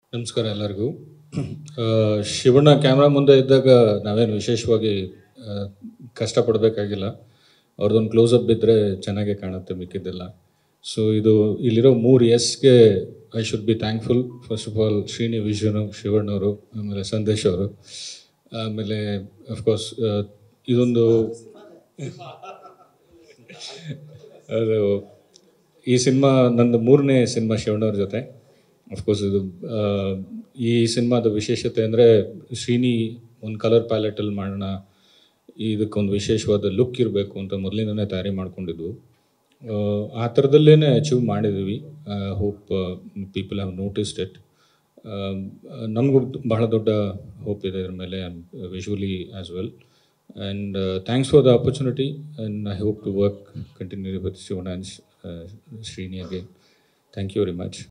ನಮಸ್ಕಾರ ಎಲ್ಲರಿಗೂ ಆ, ಶಿವಣ್ಣ ಕ್ಯಾಮ್ರಾ ಮುಂದೆ ಇದ್ದಾಗ ನಾವೇನು ವಿಶೇಷವಾಗಿ ಆ, ಕಷ್ಟಪಡಬೇಕಾಗಿಲ್ಲ ಅವ್ರದ್ದೊಂದು ಕ್ಲೋಸಪ್ ಬಿದ್ದರೆ ಚೆನ್ನಾಗೇ ಕಾಣುತ್ತೆ ಮಿಕ್ಕಿದ್ದೆಲ್ಲ ಸೊ ಇದು ಇಲ್ಲಿರೋ ಮೂರು ಎಸ್ಗೆ I should be thankful first of all Srini ವಿಶ್ವನು ಶಿವಣ್ಣವರು ಆಮೇಲೆ ಸಂದೇಶ್ ಅವರು ಆಮೇಲೆ ಅಫ್ಕೋರ್ಸ್ ಇದೊಂದು ಅದು ಈ ಸಿನಿಮಾ ನಂದು ಮೂರನೇ ಸಿನಿಮಾ ಶಿವಣ್ಣವ್ರ ಜೊತೆ ಅಫ್ಕೋರ್ಸ್ ಇದು ಆ, ಈ ಸಿನಿಮಾದ ವಿಶೇಷತೆ ಅಂದರೆ ಶ್ರೀನಿ ಒಂದು ಕಲರ್ ಪ್ಯಾಲೆಟಲ್ಲಿ ಮಾಡೋಣ ಇದಕ್ಕೊಂದು ವಿಶೇಷವಾದ ಲುಕ್ ಇರಬೇಕು ಅಂತ ಮೊದಲಿಂದನೇ ತಯಾರಿ ಮಾಡ್ಕೊಂಡಿದ್ವು ಆ, ಆ ಥರದಲ್ಲೇ ಅಚೀವ್ ಮಾಡಿದ್ದೀವಿ hope people have noticed it ನಮಗೂ ಬಹಳ ದೊಡ್ಡ ಹೋಪ್ ಇದೆ ಇದ್ರ ಮೇಲೆ visually as well and thanks for the opportunity and I hope to work continue with Shivanna and Srini again thank you very much